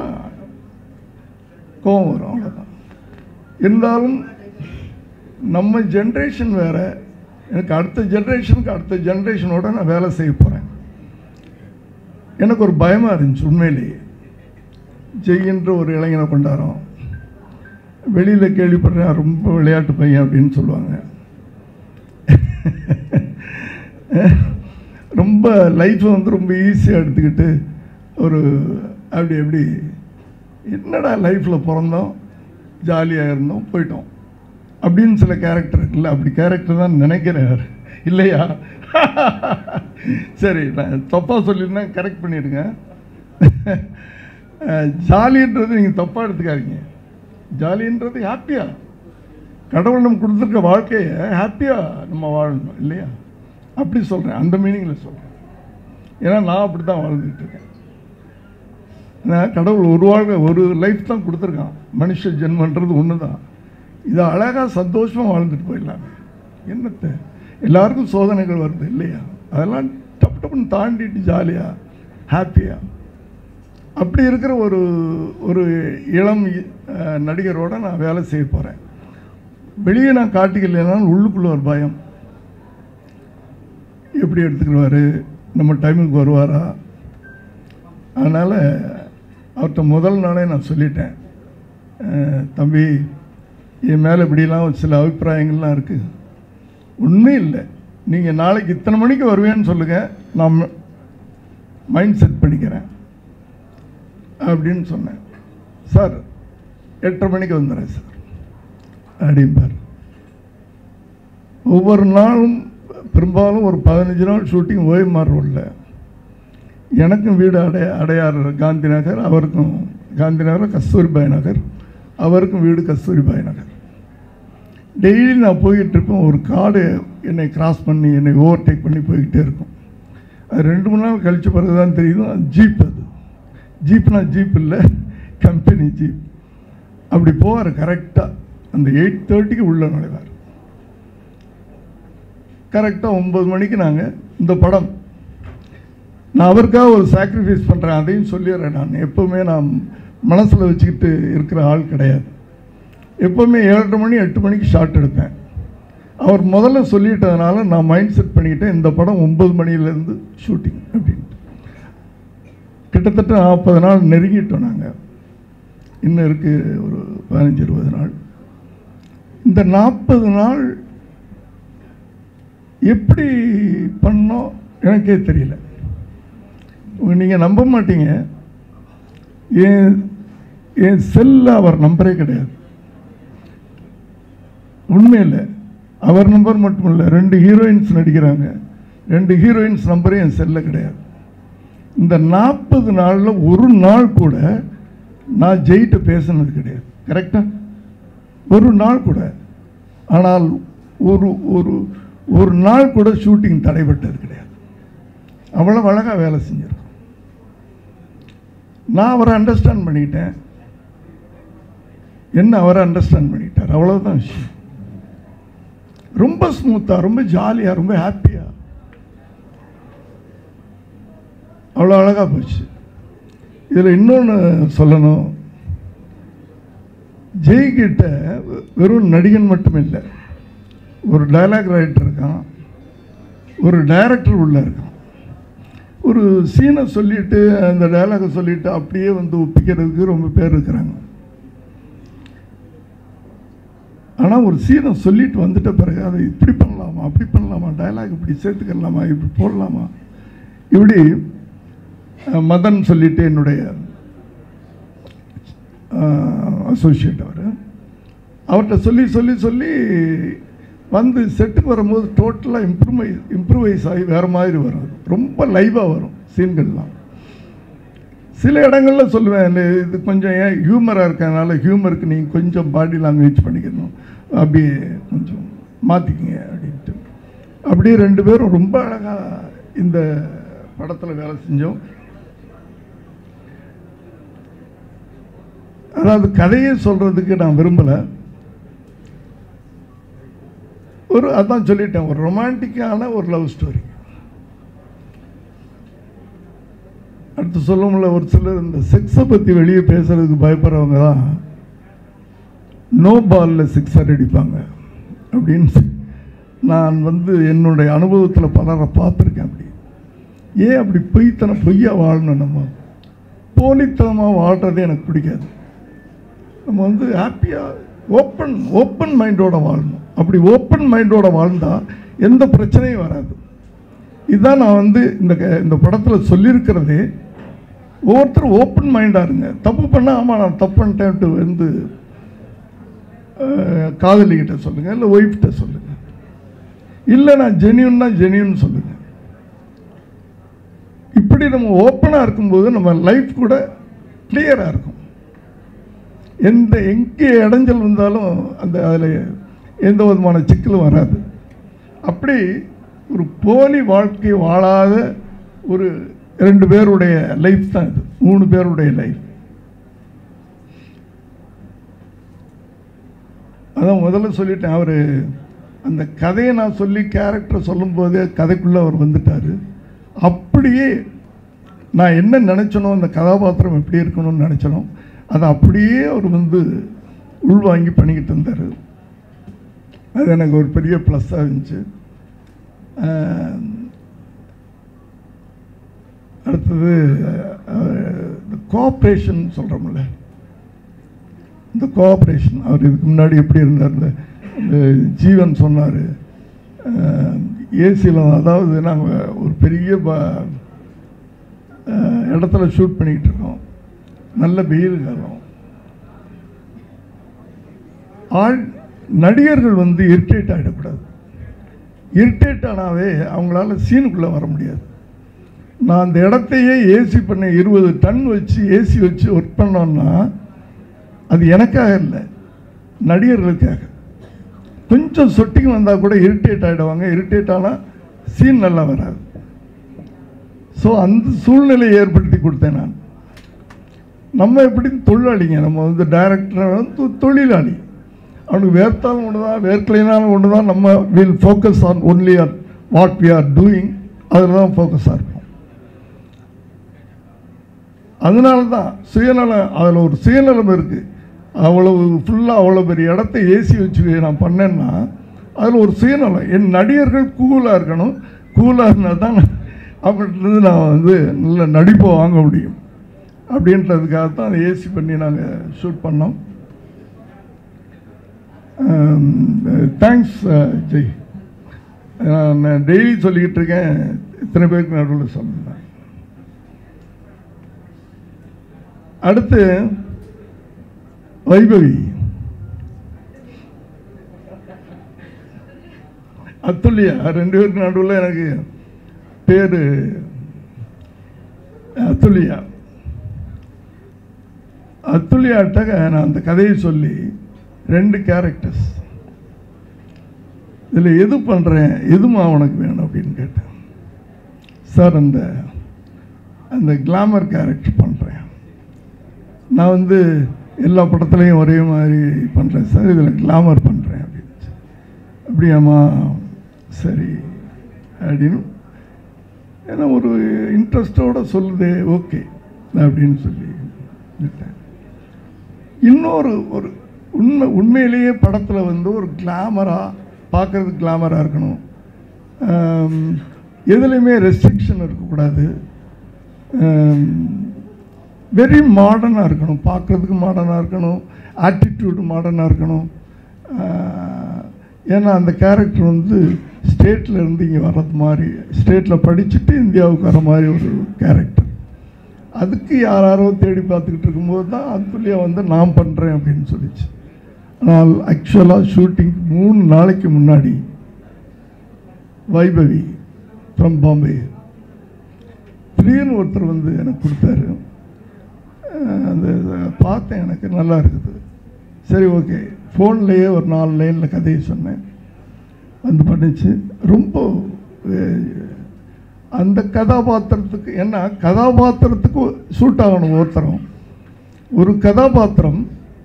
கோவம் வரும் அவ்வளோதான் இருந்தாலும் நம்ம ஜென்ரேஷன் வேற எனக்கு அடுத்த ஜென்ரேஷனுக்கு அடுத்த ஜென்ரேஷனோட நான் வேலை செய்ய போகிறேன் எனக்கு ஒரு பயமாக இருந்துச்சு உண்மையிலேயே ஜெய்கின்ற ஒரு இளைஞனை கொண்டாடுறோம் வெளியில் கேள்விப்படுறேன் ரொம்ப விளையாட்டு பையன் அப்படின்னு சொல்லுவாங்க ரொம்ப லைஃப்பை வந்து ரொம்ப ஈஸியாக எடுத்துக்கிட்டு ஒரு அப்படி எப்படி என்னடா லைஃப்பில் பிறந்தோம் ஜாலியாக இருந்தோம் போயிட்டோம் அப்படின்னு சில கேரக்டர் இருக்குல்ல அப்படி கேரக்டர் தான் நினைக்கிறேன் இல்லையா சரி நான் தப்பாக சொல்லியிருந்தேன் கரெக்ட் பண்ணிடுங்க ஜாலின்றது நீங்கள் தப்பாக எடுத்துக்காதீங்க ஜாலின்றது ஹாப்பியாக கடவுள் நம்ம கொடுத்துருக்க வாழ்க்கையை ஹாப்பியாக நம்ம வாழணும் இல்லையா அப்படி சொல்கிறேன் அந்த மீனிங்கில் சொல்கிறேன் ஏன்னா நான் அப்படி தான் வாழ்ந்துட்டு இருக்கேன் ஏன்னா கடவுள் ஒரு வாழ்க்கை ஒரு லைஃப் தான் கொடுத்துருக்கான் மனுஷ ஜென்மன்றது ஒன்று தான் இதை அழகாக சந்தோஷமாக வாழ்ந்துட்டு போயிடலாமே என்னத்தை எல்லாருக்கும் சோதனைகள் வருது இல்லையா அதெல்லாம் டப்பு டப்புன்னு தாண்டிட்டு ஜாலியாக ஹாப்பியாக அப்படி இருக்கிற ஒரு ஒரு இளம் அஹ், நடிகரோட நான் வேலை செய்ய போகிறேன் வெளியே நான் காட்டிக்கலைனாலும் உள்ளுக்குள்ள ஒரு பயம் எப்படி எடுத்துக்கிடுவார் நம்ம டைமுக்கு வருவாரா அதனால் அவர்கிட்ட முதல் நாளே நான் சொல்லிட்டேன் அஹ், தம்பி என் மேலே இப்படிலாம் சில அபிப்பிராயங்கள்லாம் இருக்குது ஒன்றும் இல்லை நீங்கள் நாளைக்கு இத்தனை மணிக்கு வருவேன்னு சொல்லுங்கள் நான் மைண்ட் செட் பண்ணிக்கிறேன் அப்படின்னு சொன்னேன் சார் எட்டரை மணிக்கு வந்துடுறேன் சார் அப்படிம்பார் ஒவ்வொரு நாளும் பெரும்பாலும் ஒரு பதினஞ்சு நாள் ஷூட்டிங் ஓய்மார் ரோடில் எனக்கும் வீடு அடைய அடையார் காந்தி நகர் அவருக்கும் காந்தி நகர் கஸ்தூரிபாய் நகர் அவருக்கும் வீடு கஸ்தூரிபாய் நகர் டெய்லி நான் போய்கிட்டு இருப்பேன் ஒரு காடு என்னை கிராஸ் பண்ணி என்னை ஓவர்டேக் பண்ணி போய்கிட்டே இருக்கும் அது ரெண்டு மூணு நாள் கழிச்ச பிறகு தான் தெரியுது அது ஜீப் அது ஜீப்னா ஜீப் இல்லை கம்பெனி ஜீப் அப்படி போவார் கரெக்டாக அந்த எயிட் தேர்ட்டிக்கு உள்ள நுழைவார் கரெக்டாக ஒம்பது மணிக்கு நாங்கள் இந்த படம் நான் அவருக்காக ஒரு சாக்ரிஃபைஸ் பண்ணுறேன் அதையும் சொல்லிடுறேன் நான் எப்போவுமே நான் மனசில் வச்சுக்கிட்டு இருக்கிற ஆள் கிடையாது எப்போவுமே ஏழரை மணி எட்டு மணிக்கு ஷாட் எடுப்பேன் அவர் முதல்ல சொல்லிட்டதுனால நான் மைண்ட் செட் பண்ணிக்கிட்டேன் இந்த படம் ஒம்பது மணிலேருந்து ஷூட்டிங் அப்படின்ட்டு கிட்டத்தட்ட நாற்பது நாள் நெருங்கிட்டோம் நாங்கள் இன்னும் இருக்குது ஒரு பதினஞ்சு இருபது நாள் இந்த நாற்பது நாள் எப்படி பண்ணோம் எனக்கே தெரியல நீங்கள் நம்ப மாட்டீங்க என் என் செல்லில் அவர் நம்பரே கிடையாது உண்மையில் அவர் நம்பர் மட்டும் இல்லை ரெண்டு ஹீரோயின்ஸ் நடிக்கிறாங்க ரெண்டு ஹீரோயின்ஸ் நம்பரே என் செல்லில் கிடையாது இந்த நாற்பது நாளில் ஒரு நாள் கூட நான் ஜெயிட்ட பேசுனது கிடையாது கரெக்டாக ஒரு நாள் கூட ஆனால் ஒரு ஒரு ஒரு நாள் கூட ஷூட்டிங் தடைபட்டது கிடையாது அவ்வளோ அழகாக வேலை செஞ்சிருக்கோம் நான் அவரை அண்டர்ஸ்டாண்ட் பண்ணிக்கிட்டேன் என்ன அவரை அண்டர்ஸ்டாண்ட் பண்ணிக்கிட்டார் அவ்வளோதான் விஷயம் ரொம்ப ஸ்மூத்தாக ரொம்ப ஜாலியாக ரொம்ப ஹாப்பியாக அவ்வளோ அழகாக போச்சு இதில் இன்னொன்று சொல்லணும் ஜெய்கிட்ட வெறும் நடிகன் மட்டும் இல்லை ஒரு டயலாக் ரைட்டர் இருக்கான் ஒரு டைரக்டர் உள்ள இருக்கான் ஒரு சீனை சொல்லிட்டு அந்த டயலாகை சொல்லிட்டு அப்படியே வந்து ஒப்பிக்கிறதுக்கு ரொம்ப பேர் இருக்கிறாங்க ஆனால் ஒரு சீனை சொல்லிட்டு வந்துட்ட பிறகு அதை இப்படி பண்ணலாமா அப்படி பண்ணலாமா டயலாக் இப்படி சேர்த்துக்கலாமா இப்படி போடலாமா இப்படி அஹ், மதன் சொல்லிட்டு என்னுடைய அசோசியேட் அவர் அவர்கிட்ட சொல்லி சொல்லி சொல்லி வந்து செட்டுக்கு வரும்போது டோட்டலாக இம்ப்ரூவைஸ் இம்ப்ரூவைஸ் ஆகி வேறு மாதிரி வரும் ரொம்ப லைவாக வரும் சீன்கள்லாம் சில இடங்களில் சொல்லுவேன் இந்த இது கொஞ்சம் ஏன் ஹியூமராக இருக்கறனால ஹியூமருக்கு நீங்கள் கொஞ்சம் பாடி லாங்குவேஜ் பண்ணிக்கணும் அப்படியே கொஞ்சம் மாற்றிக்கிங்க அப்படின்னு அப்படியே ரெண்டு பேரும் ரொம்ப அழகாக இந்த படத்தில் வேலை செஞ்சோம் அதாவது கதையை சொல்கிறதுக்கு நான் விரும்பலை ஒரு அதான் சொல்லிட்டேன் ஒரு ரொமான்டிக்கான ஒரு லவ் ஸ்டோரி அடுத்து சொல்ல முடியல ஒரு சிலர் இந்த செக்ஸை பற்றி வெளியே பேசுறதுக்கு பயப்படுறவங்க தான் நோ பாலில் சிக்ஸர் அடிப்பாங்க அப்படின்னு சொல்லி நான் வந்து என்னுடைய அனுபவத்தில் பலரை பார்த்துருக்கேன் அப்படி ஏன் அப்படி பொய்த்தனம் பொய்யா வாழணும் நம்ம போலித்தனமாக வாழ்கிறது எனக்கு பிடிக்காது நம்ம வந்து ஹாப்பியாக ஓப்பன் ஓப்பன் மைண்டோட வாழணும் அப்படி ஓப்பன் மைண்டோட வாழ்ந்தால் எந்த பிரச்சனையும் வராது இதுதான் நான் வந்து இந்த க- இந்த படத்தில் சொல்லியிருக்கிறதே ஒவ்வொருத்தரும் ஓப்பன் மைண்டாக இருங்க தப்பு பண்ணால் ஆமாம் நான் தப்பு பண்ணிட்டேன்ட்டு வந்து அஹ், காதலிகிட்ட சொல்லுங்கள் இல்லை ஒய்ஃப்கிட்ட சொல்லுங்கள் இல்லை நான் ஜெனியூன்னா ஜெனியூன் சொல்லுங்கள் இப்படி நம்ம ஓப்பனாக இருக்கும்போது நம்ம லைஃப் கூட கிளியராக இருக்கும் எந்த எங்கே இடைஞ்சல் வந்தாலும் அந்த அதில் எந்த விதமான சிக்கலும் வராது அப்படி ஒரு போலி வாழ்க்கை வாழாத ஒரு ரெண்டு பேருடைய லைஃப் தான் இது மூணு பேருடைய லைஃப் அதான் முதல்ல சொல்லிட்டேன் அவர் அந்த கதையை நான் சொல்லி கேரக்டர் சொல்லும்போதே கதைக்குள்ளே அவர் வந்துட்டார் அப்படியே நான் என்ன நினச்சனோ அந்த கதாபாத்திரம் எப்படி இருக்கணும்னு நினச்சனோ அதை அப்படியே அவர் வந்து உள்வாங்கி பண்ணிக்கிட்டு இருந்தார் அது எனக்கு ஒரு பெரிய ப்ளஸ்ஸாக இருந்துச்சு ஆஹ், அடுத்தது இந்த கோஆப்ரேஷன் சொல்கிறோம்ல இந்த கோஆப்ரேஷன் அவர் இதுக்கு முன்னாடி எப்படி இருந்தார் இந்த இந்த ஜீவன் சொன்னார் ஏசியில் அதாவது நாங்கள் ஒரு பெரிய ப- அஹ், இடத்துல ஷூட் பண்ணிக்கிட்டு இருக்கோம் நல்ல வெயில் காலம் ஆள் நடிகர்கள் வந்து இரிட்டேட் ஆகிடக்கூடாது இரிட்டேட் ஆனாவே அவங்களால சீனுக்குள்ளே வர முடியாது நான் அந்த இடத்தையே ஏசி பண்ண இருபது டன் வச்சு ஏசி வச்சு ஒர்க் பண்ணோன்னா அது எனக்காக இல்லை நடிகர்களுக்காக கொஞ்சம் சொட்டிங் வந்தால் கூட இரிட்டேட் ஆகிடுவாங்க இரிட்டேட் ஆனால் சீன் நல்லா வராது ஸோ அந்த சூழ்நிலையை ஏற்படுத்தி கொடுத்தேன் நான் நம்ம எப்படி தொழிலாளிங்க நம்ம வந்து டைரக்டர் வந்து தொழிலாளி அவனுக்கு வேர்த்தாலும் ஒன்று தான் வேர்க்கலைனாலும் ஒன்று தான் நம்ம will focus on only on what we are doing அதில் தான் ஃபோக்கஸாக இருப்போம் அதனால தான் சுயநலம் அதில் ஒரு சுயநலம் இருக்குது அவ்வளவு ஃபுல்லாக அவ்வளோ பெரிய இடத்த ஏசி வச்சு நான் பண்ணேன்னா அதில் ஒரு சுயநலம் என் நடிகர்கள் கூலாக இருக்கணும் கூலாக இருந்தால் தான் அப்படின்றது நான் வந்து நல்ல நடிப்பை வாங்க முடியும் அப்படின்றதுக்காக தான் அதை ஏசி பண்ணி நாங்கள் ஷூட் பண்ணோம் தேங்க்ஸ் ஜெய் நான் டெய்லி சொல்லிக்கிட்டு இருக்கேன் இத்தனை பேருக்கு நடுவில் சொன்னேன் அடுத்து வைபவி அத்துல்யா ரெண்டு பேருக்கு நடுவில் எனக்கு பேர் அத்துல்யா அத்துல்யாட்ட நான் அந்த கதையை சொல்லி ரெண்டு கேரக்டர்ஸ் இதில் எது பண்ணுறேன் எதுமா உனக்கு வேணும் அப்படின்னு கேட்டேன் சார் அந்த அந்த கிளாமர் கேரக்டர் பண்ணுறேன் நான் வந்து எல்லா படத்துலையும் ஒரே மாதிரி பண்ணுறேன் சார் இதில் கிளாமர் பண்ணுறேன் அப்படின்னு அப்படியாம்மா சரி அப்படின்னு ஏன்னா ஒரு இன்ட்ரெஸ்டோட சொல்லுதே ஓகே அப்படின்னு சொல்லி விட்டேன் இன்னொரு ஒரு உண்மை உண்மையிலேயே படத்தில் வந்து ஒரு கிளாமராக பார்க்குறதுக்கு கிளாமராக இருக்கணும் ஆம், எதுலேயுமே ரெஸ்ட்ரிக்ஷன் இருக்கக்கூடாது வெரி மாடர்னாக இருக்கணும் பார்க்குறதுக்கு மாடர்னாக இருக்கணும் ஆட்டிடியூடு மாடர்னாக இருக்கணும் ஆஹ், ஏன்னா அந்த கேரக்டர் வந்து ஸ்டேட்டில் இருந்து இங்கே வர்றது மாதிரி ஸ்டேட்டில் படிச்சுட்டு இந்தியாவுக்கு வர மாதிரி ஒரு கேரக்டர் அதுக்கு யாராரோ தேடி பார்த்துக்கிட்டு இருக்கும்போது தான் அத்துலியா வந்து நான் பண்ணுறேன் அப்படின்னு சொல்லிச்சு ஆனால் ஆக்சுவலாக ஷூட்டிங் மூணு நாளைக்கு முன்னாடி வைபவி ஃப்ரம் பாம்பே திடீர்னு ஒருத்தர் வந்து எனக்கு கொடுத்தாரு அஹ் அந்த இதை பார்த்தேன் எனக்கு நல்லா இருக்குது சரி ஓகே ஃபோன்லேயே ஒரு நாலு லைனில் கதையை சொன்னேன் வந்து பண்ணிச்சு ரொம்ப அஹ், அந்த கதாபாத்திரத்துக்கு என்ன கதாபாத்திரத்துக்கு சூட் ஆகணும் ஒருத்தரும் ஒரு கதாபாத்திரம்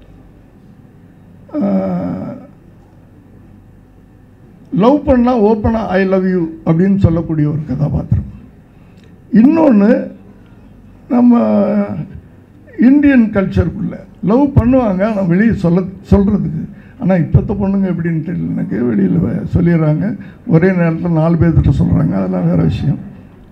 லவ் பண்ணால் ஓப்பனாக ஐ லவ் யூ அப்படின்னு சொல்லக்கூடிய ஒரு கதாபாத்திரம் இன்னொன்று நம்ம இந்தியன் கல்ச்சருக்குள்ள லவ் பண்ணுவாங்க ஆனால் வெளியே சொல்ல சொல்கிறதுக்கு ஆனால் இப்போத்த பொண்ணுங்க எப்படின்னு தெரியல எனக்கு வெளியில் சொல்லிடுறாங்க ஒரே நேரத்தில் நாலு பேர்த்திட்ட சொல்கிறாங்க அதெல்லாம் வேறு விஷயம்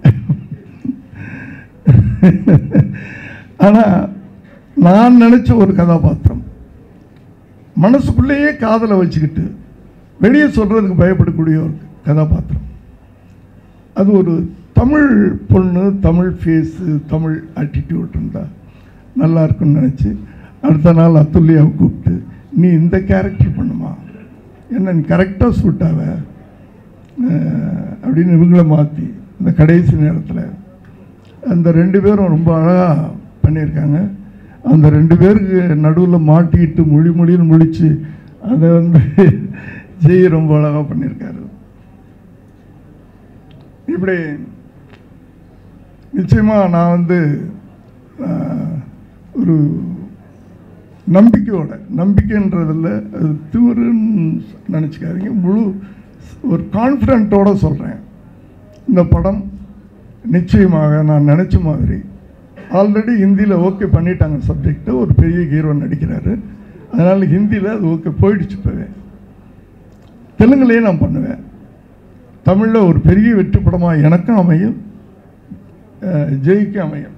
ஆனால் நான் நினச்ச ஒரு கதாபாத்திரம் மனசுக்குள்ளேயே காதலை வச்சுக்கிட்டு வெளியே சொல்கிறதுக்கு பயப்படக்கூடிய ஒரு கதாபாத்திரம் அது ஒரு தமிழ் பொண்ணு தமிழ் ஃபேஸு தமிழ் ஆட்டிடியூட் இருந்தால் நல்லா இருக்கும்னு நினச்சி அடுத்த நாள் அத்துல்லியாவை கூப்பிட்டு நீ இந்த கேரக்டர் பண்ணுமா என்ன நீ கரெக்டாக சூட் ஆவ அஹ், அப்படின்னு இவங்கள மாற்றி இந்த கடைசி நேரத்தில் அந்த ரெண்டு பேரும் ரொம்ப அழகாக பண்ணியிருக்காங்க அந்த ரெண்டு பேருக்கு நடுவில் மாட்டிக்கிட்டு மொழி மொழின்னு முழிச்சு அதை வந்து ஜெய் ரொம்ப அழகாக பண்ணியிருக்காரு இப்படி நிச்சயமாக நான் வந்து ஆஹ், ஒரு நம்பிக்கையோட நம்பிக்கைன்றதில் அது திமிருன்னு நினச்சிக்காதீங்க முழு ஒரு கான்ஃபிடென்ட்டோட சொல்கிறேன் இந்த படம் நிச்சயமாக நான் நினச்ச மாதிரி ஆல்ரெடி ஹிந்தியில் ஓகே பண்ணிட்டாங்க சப்ஜெக்டை ஒரு பெரிய ஹீரோ நடிக்கிறாரு அதனால் ஹிந்தியில் அது ஓகே போயிடுச்சு இப்போவே தெலுங்குலேயே நான் பண்ணுவேன் தமிழில் ஒரு பெரிய வெற்றி படமாக எனக்கும் அமையும் அஹ், ஜெய்க்கும் அமையும்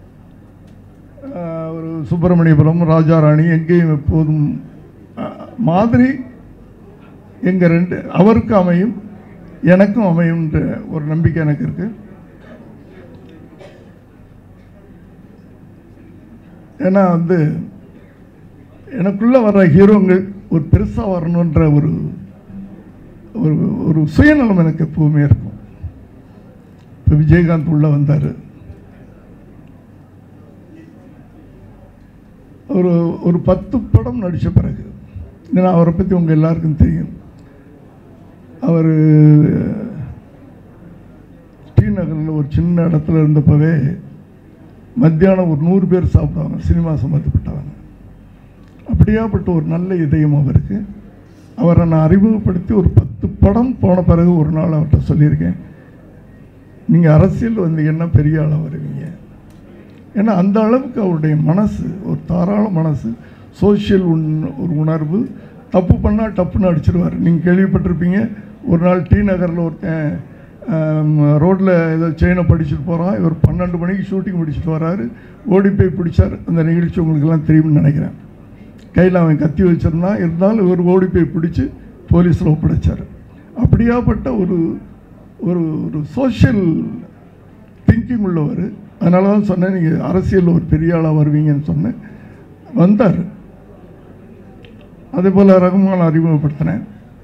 அஹ், ஒரு சுப்பிரமணியபுரம் ராஜாராணி எங்கேயும் எப்போதும் அஹ், மாதிரி எங்கள் ரெண்டு அவருக்கு அமையும் எனக்கும் அமையும்ன்ற ஒரு நம்பிக்கை எனக்கு இருக்கு ஏன்னா வந்து எனக்குள்ள வர்ற ஹீரோங்கள் ஒரு பெருசாக வரணுன்ற ஒரு ஒரு ஒரு சுயநலம் எனக்கு எப்பவுமே இருக்கும் இப்போ விஜயகாந்த் உள்ள வந்தார் ஒரு ஒரு பத்து படம் நடித்த பிறகு ஏன்னா அவரை பற்றி உங்கள் எல்லாருக்கும் தெரியும் அவர் டி நகரில் ஒரு சின்ன இடத்துல இருந்தப்பவே மத்தியானம் ஒரு நூறு பேர் சாப்பிடுவாங்க சினிமா சம்மந்தப்பட்டவங்க அப்படியாப்பட்ட ஒரு நல்ல இதயம் அவருக்கு அவரை நான் அறிமுகப்படுத்தி ஒரு பத்து படம் போன பிறகு ஒரு நாள் அவர்கிட்ட சொல்லியிருக்கேன் நீங்கள் அரசியல் வந்தீங்கன்னா பெரிய ஆளாக வருவீங்க ஏன்னா அந்த அளவுக்கு அவருடைய மனசு ஒரு தாராள மனசு சோஷியல் உண் ஒரு உணர்வு தப்பு பண்ணால் டப்புன்னு அடிச்சிருவார் நீங்கள் கேள்விப்பட்டிருப்பீங்க ஒரு நாள் டி நகரில் ஒருத்தன் ரோட்டில் ஏதோ செயினை படிச்சுட்டு போகிறான் இவர் பன்னெண்டு மணிக்கு ஷூட்டிங் முடிச்சுட்டு வராரு ஓடி போய் பிடிச்சார் அந்த நிகழ்ச்சி உங்களுக்கெல்லாம் தெரியும்னு நினைக்கிறேன் கையில் அவன் கத்தி வச்சிருந்தான் இருந்தாலும் இவர் ஓடி போய் பிடிச்சி போலீஸில் ஒப்படைச்சார் அப்படியாப்பட்ட ஒரு ஒரு ஒரு சோஷியல் திங்கிங் உள்ளவர் அதனால தான் சொன்னேன் நீங்கள் அரசியலில் ஒரு பெரிய ஆளாக வருவீங்கன்னு சொன்னேன் வந்தார் அதே போல் ரகுமான் அறிமுகப்படுத்தினேன்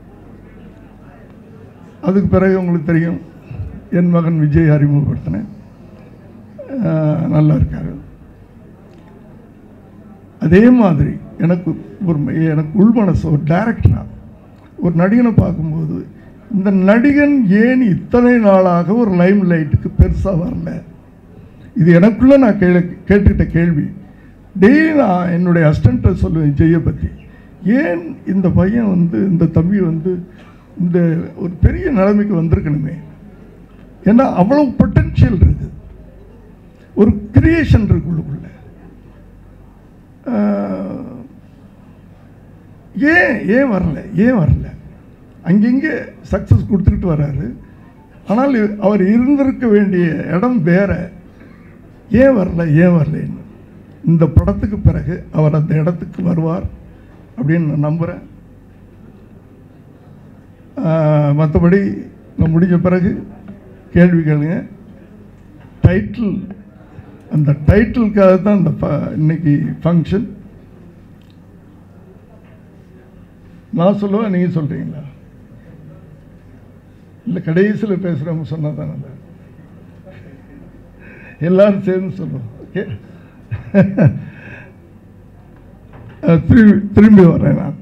அதுக்கு பிறகு உங்களுக்கு தெரியும் என் மகன் விஜய் அறிமுகப்படுத்தினேன் ஆஹ் நல்லா இருக்காரு அதே மாதிரி எனக்கு ஒரு எனக்கு உள்மனசு ஒரு டைரக்டராக ஒரு நடிகனை பார்க்கும்போது இந்த நடிகன் ஏன் இத்தனை நாளாக ஒரு லைம் லைட்டுக்கு பெருசாக வரல இது எனக்குள்ளே நான் கே கேட்டுக்கிட்ட கேள்வி டெய்லி நான் என்னுடைய அசிஸ்டண்ட்டை சொல்லுவேன் ஜெய்யை பற்றி ஏன் இந்த பையன் வந்து இந்த தம்பி வந்து இந்த ஒரு பெரிய நிலைமைக்கு வந்திருக்கணுமே ஏன்னா அவ்வளவு பொட்டன்ஷியல் இருக்குது ஒரு கிரியேஷன் இருக்கு உள்ளுக்குள்ள ஆஹ், ஏன் ஏன் வரல ஏன் வரல அங்கங்கே சக்ஸஸ் கொடுத்துக்கிட்டு வராரு ஆனால் இ- அவர் இருந்திருக்க வேண்டிய இடம் வேற ஏன் வரல ஏன் வரலன்னு இந்த படத்துக்கு பிறகு அவர் அந்த இடத்துக்கு வருவார் அப்படின்னு நான் நம்புகிறேன் மற்றபடி நான் முடிஞ்ச பிறகு கேள்வி கேளுங்க டைட்டில் அந்த டைட்டிலுக்காக தான் இந்த ஃப- இன்னைக்கு ஃபங்க்ஷன் நான் சொல்லுவேன் நீங்கள் சொல்கிறீங்களா இல்லை கடைசியில் பேசுகிறவங்க சொன்னால் தான் நல்லா எல்லாரும் சேர்ந்து சொல்லுவோம் ஓகே திரும்பி திரும்பி வரேன் நான்